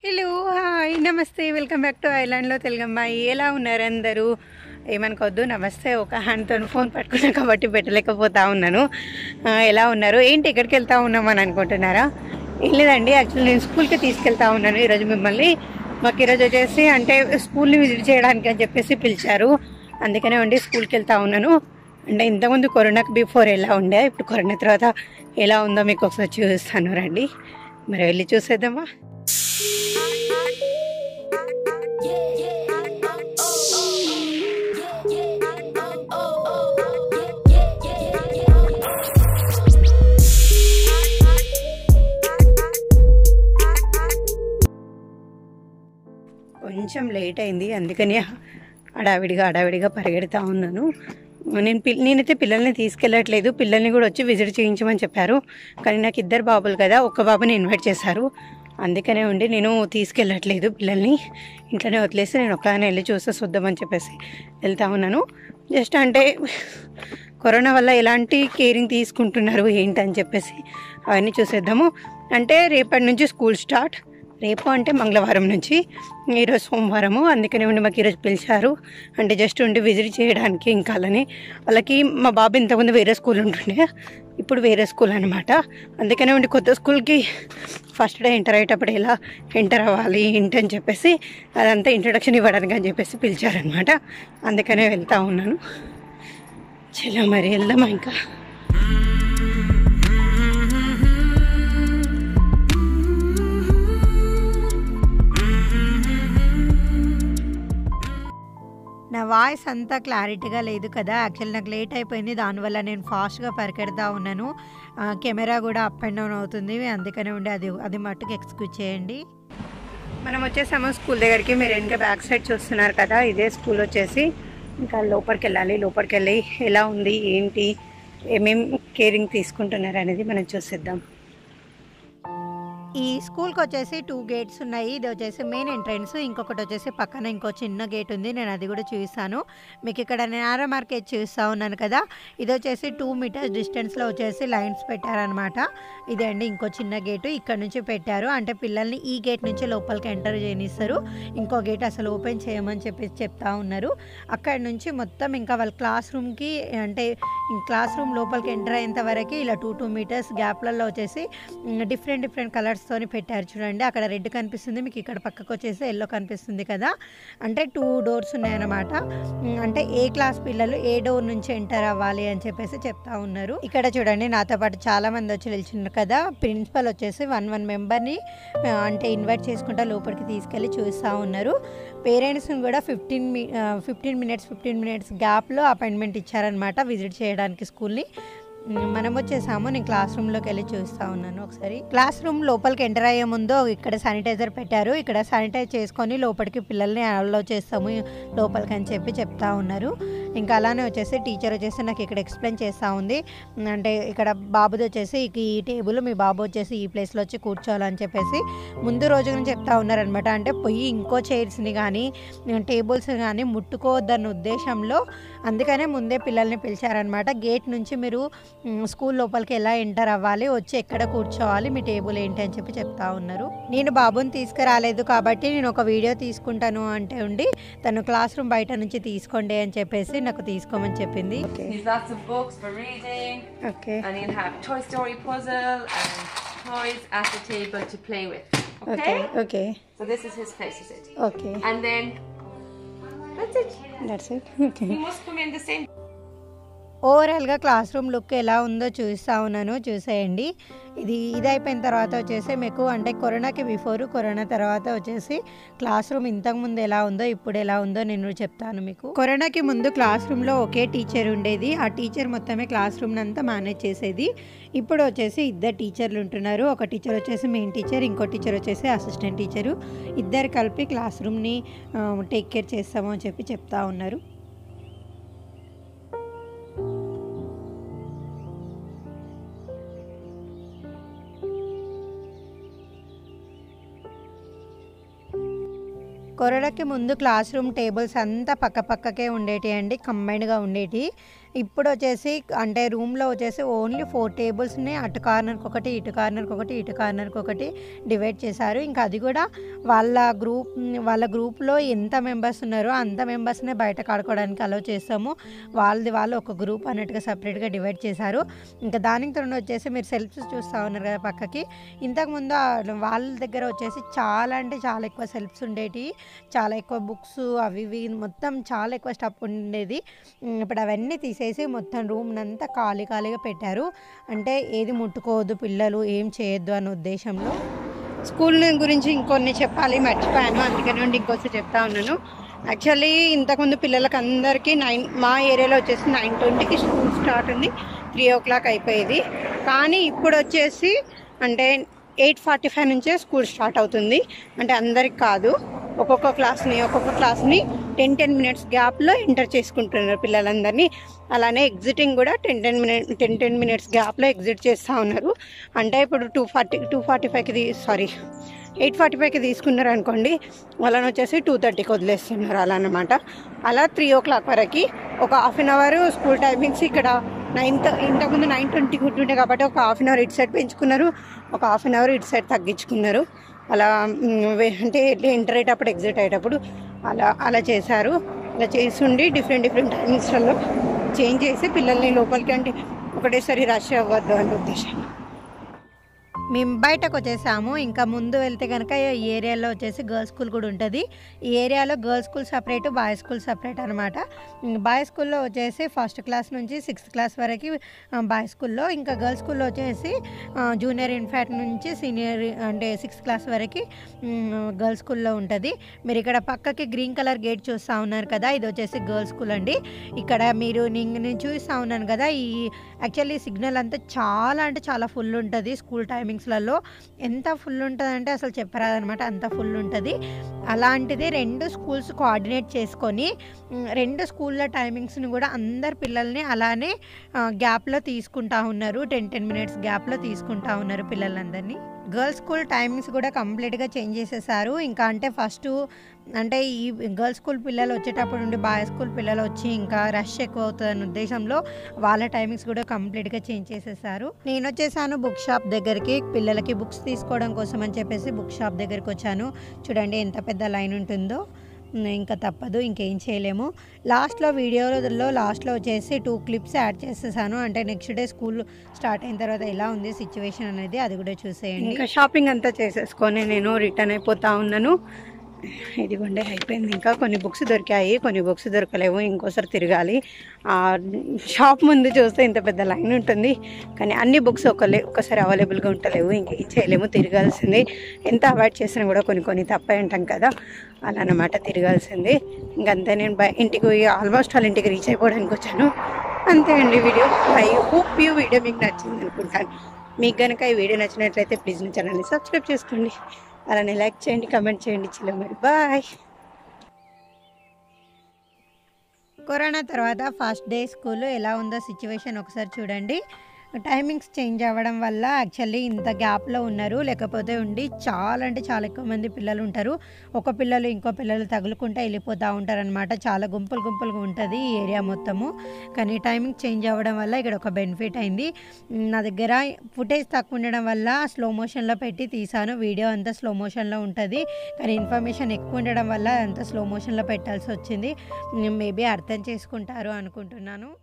Hello hi నమస్తే welcome back to ఐలాండ్లో తెలుగమ్మాయి ఎలా ఉన్నారు అందరూ ఏమనుకోవద్దు నమస్తే ఒక హ్యాండ్తో ఫోన్ పట్టుకున్నా కాబట్టి పెట్టలేకపోతా ఉన్నాను ఆ, ఎలా ఉన్నారు ఏంటి ఎక్కడికి వెళ్తా ఉన్నాం అని అనుకుంటున్నారా ఏం లేదండి యాక్చువల్లీ నేను స్కూల్కి తీసుకెళ్తా ఉన్నాను ఈరోజు మిమ్మల్ని మాకు ఈరోజు వచ్చేసి అంటే స్కూల్ని విజిట్ చేయడానికి అని చెప్పేసి పిలిచారు అందుకనే ఉండి స్కూల్కి వెళ్తా ఉన్నాను అంటే ఇంతకుముందు కరోనాకి బిఫోర్ ఎలా ఉండే ఇప్పుడు కరోనా తర్వాత ఎలా ఉందో మీకు ఒకసారి చూపిస్తాను రండి మరి వెళ్ళి చూసేద్దామా కొంచెం లేట్ అయింది అందుకని హడావిడిగా హడావిడిగా పరిగెడతా ఉన్నాను నేను పిల్ నేనైతే పిల్లల్ని తీసుకెళ్ళట్లేదు పిల్లల్ని కూడా వచ్చి విజిట్ చేయించమని చెప్పారు కానీ నాకు ఇద్దరు బాబులు కదా ఒక్క బాబుని ఇన్వైట్ చేశారు అందుకనే ఉండి నేను తీసుకెళ్ళట్లేదు పిల్లల్ని ఇంట్లోనే వదిలేసి నేను ఒక్కదాన్ని వెళ్ళి చూస్తే చూద్దామని చెప్పేసి వెళ్తా ఉన్నాను జస్ట్ అంటే కరోనా వల్ల ఎలాంటి కేరింగ్ తీసుకుంటున్నారు ఏంటని చెప్పేసి అవన్నీ చూసేద్దాము అంటే రేపటి నుంచి స్కూల్ స్టార్ట్ రేపు అంటే మంగళవారం నుంచి ఈరోజు సోమవారము అందుకనే ఉండి మాకు ఈరోజు పిలిచారు అంటే జస్ట్ ఉండి విజిట్ చేయడానికి ఇంకా అలానే వాళ్ళకి మా బాబు ఇంతకుముందు వేరే స్కూల్ ఉంటుండే ఇప్పుడు వేరే స్కూల్ అనమాట అందుకనే ఉండి కొత్త స్కూల్కి ఫస్ట్ డే ఎంటర్ అయ్యేటప్పుడు ఎలా ఎంటర్ అవ్వాలి ఏంటి అని చెప్పేసి అదంతా ఇంట్రడక్షన్ ఇవ్వడానికి అని చెప్పేసి పిలిచారనమాట అందుకనే వెళ్తా ఉన్నాను చలో మరి వెళ్దామా ఇంకా నా వాయిస్ అంతా క్లారిటీగా లేదు కదా యాక్చువల్ నాకు లేట్ అయిపోయింది దానివల్ల నేను ఫాస్ట్గా పరిగెడతా ఉన్నాను ఆ, కెమెరా కూడా అప్ అండ్ డౌన్ అవుతుంది అందుకనే ఉండి అది అది మట్టుకు ఎక్స్క్యూజ్ చేయండి మనం వచ్చేసాము స్కూల్ దగ్గరికి మీరు ఇంకా బ్యాక్ సైడ్ చూస్తున్నారు కదా ఇదే స్కూల్ వచ్చేసి ఇంకా లోపలికి వెళ్ళాలి లోపలికి వెళ్ళి ఎలా ఉంది ఏంటి ఏమేం కేరింగ్ తీసుకుంటున్నారు అనేది మనం చూసేద్దాం ఈ స్కూల్కి వచ్చేసి టూ గేట్స్ ఉన్నాయి ఇది వచ్చేసి మెయిన్ ఎంట్రన్స్ ఇంకొకటి వచ్చేసి పక్కన ఇంకో చిన్న గేట్ ఉంది నేను అది కూడా చూపిస్తాను మీకు ఇక్కడ నేరో మార్కెట్ చూస్తూ ఉన్నాను కదా ఇది వచ్చేసి టూ మీటర్స్ డిస్టెన్స్లో వచ్చేసి లైన్స్ పెట్టారనమాట ఇదే అండి ఇంకో చిన్న గేటు ఇక్కడ నుంచి పెట్టారు అంటే పిల్లల్ని ఈ గేట్ నుంచి లోపలికి ఎంటర్ చేయనిస్తారు ఇంకో గేట్ అసలు ఓపెన్ చేయమని చెప్పి చెప్తా ఉన్నారు అక్కడ నుంచి మొత్తం ఇంకా వాళ్ళ క్లాస్ రూమ్కి అంటే క్లాస్ రూమ్ లోపలికి ఎంటర్ అయ్యేంత వరకు ఇలా టూ టూ మీటర్స్ గ్యాప్లలో వచ్చేసి డిఫరెంట్ డిఫరెంట్ కలర్స్తోని పెట్టారు చూడండి అక్కడ రెడ్ కనిపిస్తుంది మీకు ఇక్కడ పక్కకు వచ్చేసి ఎల్లో కనిపిస్తుంది కదా అంటే టూ డోర్స్ ఉన్నాయన్నమాట ఉమ్, అంటే ఏ క్లాస్ పిల్లలు ఏ డోర్ నుంచి ఎంటర్ అవ్వాలి అని చెప్పేసి చెప్తా ఉన్నారు ఇక్కడ చూడండి నాతో పాటు చాలా మంది వచ్చి నిల్చున్నారు కదా ప్రిన్సిపల్ వచ్చేసి వన్ వన్ మెంబర్ని అంటే ఇన్వైట్ చేసుకుంటా లోపలికి తీసుకెళ్ళి చూస్తూ ఉన్నారు పేరెంట్స్ని కూడా ఫిఫ్టీన్ మీ ఫిఫ్టీన్ మినిట్స్ ఫిఫ్టీన్ మినిట్స్ గ్యాప్లో అపాయింట్మెంట్ ఇచ్చారనమాట విజిట్ చేయడానికి స్కూల్ని మ్, మనం వచ్చేసాము నేను క్లాస్ రూమ్లోకి వెళ్ళి చూస్తూ ఉన్నాను ఒకసారి క్లాస్ రూమ్ లోపలికి ఎంటర్ అయ్యే ముందు ఇక్కడ శానిటైజర్ పెట్టారు ఇక్కడ శానిటైజ్ చేసుకొని లోపలికి పిల్లల్ని అలో చేస్తాము లోపలికి అని చెప్పి చెప్తా ఉన్నారు ఇంకా అలానే వచ్చేసి టీచర్ వచ్చేసి నాకు ఇక్కడ ఎక్స్ప్లెయిన్ చేస్తూ ఉంది మ్, అంటే ఇక్కడ బాబుది వచ్చేసి ఇక ఈ టేబుల్ మీ బాబు వచ్చేసి ఈ ప్లేస్లో వచ్చి కూర్చోవాలని చెప్పేసి ముందు రోజు నుంచి చెప్తా ఉన్నారనమాట అంటే పొయ్యి ఇంకో చైర్స్ని కానీ టేబుల్స్ కానీ ముట్టుకోవద్దన్న ఉద్దేశంలో అందుకనే ముందే పిల్లల్ని పిలిచారనమాట గేట్ నుంచి మీరు మ్, స్కూల్ లోపలికి ఎలా ఎంటర్ అవ్వాలి వచ్చి ఎక్కడ కూర్చోవాలి మీ టేబుల్ ఏంటి అని చెప్పి చెప్తా ఉన్నారు నేను బాబుని తీసుకురాలేదు కాబట్టి నేను ఒక వీడియో తీసుకుంటాను అంటే ఉండి తను క్లాస్ రూమ్ బయట నుంచి తీసుకోండి అని చెప్పేసి నాకు తీసుకోమని చెప్పింది There's lots of books for reading, okay and you'll have Toy Story puzzle and toys at the table to play with. Okay Okay? Okay So this is his place to sit. Okay And then that's it. That's it okay He must come in the same ఓవరాల్గా classroom look ఎలా ఉందో చూస్తూ ఉన్నాను చూసేయండి ఇది ఇది అయిపోయిన తర్వాత వచ్చేసి మీకు అంటే కరోనాకి బిఫోర్ కరోనా తర్వాత వచ్చేసి క్లాస్ రూమ్ ఇంతకుముందు ఎలా ఉందో ఇప్పుడు ఎలా ఉందో నేను చెప్తాను మీకు కరోనాకి ముందు క్లాస్ రూమ్లో ఒకే టీచర్ ఉండేది ఆ టీచర్ మొత్తమే క్లాస్ రూమ్ అంతా మేనేజ్ చేసేది ఇప్పుడు వచ్చేసి ఇద్దరు టీచర్లు ఉంటున్నారు ఒక టీచర్ వచ్చేసి మెయిన్ టీచర్ ఇంకో టీచర్ వచ్చేసి అసిస్టెంట్ టీచరు ఇద్దరు కలిపి క్లాస్ రూమ్ని టేక్ కేర్ చేస్తాము అని చెప్పి చెప్తా ఉన్నారు కరోనాకి ముందు క్లాస్ రూమ్ టేబుల్స్ అంతా పక్క పక్కకే ఉండేటి అండి కంబైన్డ్గా ఉండేటి ఇప్పుడు వచ్చేసి అంటే రూమ్లో వచ్చేసి ఓన్లీ ఫోర్ టేబుల్స్ ఉన్నాయి అటు కార్నర్కి ఒకటి ఇటు కార్నర్కి ఒకటి ఇటు కార్నర్కి ఒకటి డివైడ్ చేశారు ఇంకా అది కూడా వాళ్ళ గ్రూప్ వాళ్ళ గ్రూప్లో ఎంత మెంబర్స్ ఉన్నారో అంత మెంబర్స్నే బయటకు ఆడుకోవడానికి అలౌ చేస్తాము వాళ్ళది వాళ్ళు ఒక గ్రూప్ అన్నట్టుగా సపరేట్గా డివైడ్ చేశారు ఇంకా దానికి తోడు వచ్చేసి మీరు సెల్ఫ్స్ చూస్తూ ఉన్నారు కదా పక్కకి ఇంతకుముందు ఆ వాళ్ళ దగ్గర వచ్చేసి చాలా అంటే చాలా ఎక్కువ సెల్ఫ్స్ ఉండేవి చాలా ఎక్కువ బుక్స్ అవి ఇవి మొత్తం చాలా ఎక్కువ స్టఫ్ ఉండేది ఉమ్, ఇప్పుడు అవన్నీ తీసేసి మొత్తం రూమ్ అంతా ఖాళీ ఖాళీగా పెట్టారు అంటే ఏది ముట్టుకోవద్దు పిల్లలు ఏం చేయొద్దు అనే ఉద్దేశంలో స్కూల్ గురించి ఇంకొన్ని చెప్పాలి మర్చిపోయాను అందుకని నుండి ఇంకోసారి చెప్తా ఉన్నాను యాక్చువల్లీ ఇంతకుముందు పిల్లలకి అందరికీ నైన్ మా ఏరియాలో వచ్చేసి నైన్ ట్వంటీకి స్కూల్ స్టార్ట్ ఉంది త్రీ ఓ క్లాక్ అయిపోయేది కానీ ఇప్పుడు వచ్చేసి అంటే ఎయిట్ ఫార్టీ ఫైవ్ నుంచే స్కూల్ స్టార్ట్ అవుతుంది అంటే అందరికి కాదు ఒక్కొక్క క్లాస్ని ఒక్కొక్క క్లాస్ని టెన్ టెన్ మినిట్స్ గ్యాప్లో ఎంటర్ చేసుకుంటున్నారు పిల్లలందరినీ అలానే ఎగ్జిటింగ్ కూడా ten ten minute ten ten minutes గ్యాప్లో ఎగ్జిట్ చేస్తూ ఉన్నారు అంటే ఇప్పుడు టూ ఫార్టీ టూ ఫార్టీ ఫైవ్కి సారీ ఎయిట్ ఫార్టీ ఫైవ్కి తీసుకున్నారు అనుకోండి వాళ్ళని వచ్చేసి టూ థర్టీకి వదిలేస్తున్నారు అలా అనమాట అలా త్రీ ఓ క్లాక్ వరకు ఒక half an hour school timings ఇక్కడ నైన్త్ ఇంతకుముందు నైన్ ట్వంటీకి ఉంటుండే కాబట్టి ఒక హాఫ్ అన్ అవర్ ఇటు సైడ్ పెంచుకున్నారు ఒక హాఫ్ అన్ అవర్ ఇటు సైడ్ తగ్గించుకున్నారు అలా మ్, వే- అంటే ఎంటర్ అయ్యేటప్పుడు ఎగ్జిట్ అయ్యేటప్పుడు అలా అలా చేశారు అలా చేస్తుండి డిఫరెంట్ డిఫరెంట్ టైమింగ్స్లలో చేంజ్ చేసి పిల్లల్ని లోపలికి అంటే ఒకటేసారి రష్ అవ్వద్దు అనే ఉద్దేశం మేము బయటకు వచ్చేసాము ఇంకా ముందు వెళ్తే కనుక ఈ ఏరియాలో వచ్చేసి గర్ల్స్ స్కూల్ కూడా ఉంటుంది ఈ ఏరియాలో girls school separate boys school separate అనమాట బాయ్స్ స్కూల్లో వచ్చేసి ఫస్ట్ క్లాస్ నుంచి సిక్స్త్ క్లాస్ వరకు బాయ్స్ స్కూల్లో ఇంకా గర్ల్స్ స్కూల్లో వచ్చేసి జూనియర్ ఇన్ఫాక్ట్ నుంచి సీనియర్ అంటే సిక్స్త్ క్లాస్ వరకు గర్ల్స్ స్కూల్లో ఉంటుంది మీరు ఇక్కడ పక్కకి గ్రీన్ కలర్ గేట్ చూస్తూ ఉన్నారు కదా ఇది వచ్చేసి గర్ల్స్ స్కూల్ అండి ఇక్కడ మీరు నేను నేను చూస్తూ ఉన్నాను కదా ఈ యాక్చువల్లీ సిగ్నల్ అంతా చాలా అంటే చాలా ఫుల్ ఉంటుంది స్కూల్ టైమింగ్స్లలో ఎంత ఫుల్ ఉంటుంది అంటే అసలు చెప్పరాదనమాట అంత ఫుల్ ఉంటుంది అలాంటిది రెండు స్కూల్స్ కోఆర్డినేట్ చేసుకొని మ్, రెండు స్కూళ్ళ టైమింగ్స్ని కూడా అందరు పిల్లల్ని అలానే గ్యాప్లో తీసుకుంటా ఉన్నారు టెన్ టెన్ మినిట్స్ గ్యాప్లో తీసుకుంటా ఉన్నారు పిల్లలందరినీ గర్ల్స్ స్కూల్ టైమింగ్స్ కూడా కంప్లీట్గా చేంజ్ చేసేసారు ఇంకా అంటే ఫస్ట్ అంటే ఈ గర్ల్స్ స్కూల్ పిల్లలు వచ్చేటప్పుడు నుండి బాయ్స్ స్కూల్ పిల్లలు వచ్చి ఇంకా రష్ ఎక్కువ అవుతుందనే ఉద్దేశంలో వాళ్ళ టైమింగ్స్ కూడా కంప్లీట్గా చేంజ్ చేసేసారు నేను వచ్చేసాను బుక్ షాప్ దగ్గరికి పిల్లలకి బుక్స్ తీసుకోవడం కోసం అని చెప్పేసి బుక్ షాప్ దగ్గరికి వచ్చాను చూడండి ఎంత పెద్ద లైన్ ఉంటుందో ఉమ్, ఇంకా తప్పదు ఇంకేం చేయలేము లాస్ట్లో వీడియోలో లాస్ట్లో వచ్చేసి టూ క్లిప్స్ యాడ్ చేసేసాను అంటే నెక్స్ట్ డే స్కూల్ స్టార్ట్ అయిన తర్వాత ఎలా ఉంది సిచ్యువేషన్ అనేది అది కూడా చూసేయండి ఇంకా షాపింగ్ అంతా చేసేసుకొని నేను రిటర్న్ అయిపోతా ఉన్నాను ఇదిగోండి అయిపోయింది ఇంకా కొన్ని బుక్స్ దొరికాయి కొన్ని బుక్స్ దొరకలేవు ఇంకోసారి తిరగాలి ఆ షాప్ ముందు చూస్తే ఇంత పెద్ద లైన్ ఉంటుంది కానీ అన్ని బుక్స్ ఒకలే ఒకసారి అవైలబుల్గా ఉంటలేవు ఇంకేం చేయలేము తిరగాల్సింది ఎంత అవాయిడ్ చేసినా కూడా కొన్ని కొన్ని తప్పే ఉంటాం కదా అలా అన్నమాట తిరగాల్సింది ఇంకంతే నేను బయ ఇంటికి ఆల్మోస్ట్ వాళ్ళ ఇంటికి రీచ్ అయిపోవడానికి వచ్చాను అంతే అండి video I hope you video మీకు నచ్చింది అనుకుంటాను మీకు కనుక ఈ వీడియో నచ్చినట్లయితే ప్లీజ్ నా ఛానల్ని సబ్స్క్రైబ్ చేసుకోండి అలానే లైక్ చేయండి కమెంట్ చేయండి చిల్ల మరి బాయ్ కరోనా తర్వాత ఫస్ట్ డే స్కూల్ ఎలా ఉందో సిచ్యువేషన్ ఒకసారి చూడండి టైమింగ్స్ చేంజ్ అవ్వడం వల్ల యాక్చువల్లీ ఇంత గ్యాప్లో ఉన్నారు లేకపోతే ఉండి చాలా అంటే చాలా ఎక్కువ మంది పిల్లలు ఉంటారు ఒక పిల్లలు ఇంకో పిల్లలు తగులుకుంటా వెళ్ళిపోతూ ఉంటారు అనమాట చాలా గుంపులు గుంపులుగా ఉంటుంది ఈ ఏరియా మొత్తము కానీ టైమింగ్ చేంజ్ అవ్వడం వల్ల ఇక్కడ ఒక బెనిఫిట్ అయింది ఉమ్, నా దగ్గర ఫుటేజ్ తక్కువ ఉండడం వల్ల స్లో మోషన్లో పెట్టి తీసాను వీడియో అంతా స్లో మోషన్లో ఉంటుంది కానీ ఇన్ఫర్మేషన్ ఎక్కువ ఉండడం వల్ల అంత స్లో మోషన్లో పెట్టాల్సి వచ్చింది మేబీ అర్థం చేసుకుంటారు అనుకుంటున్నాను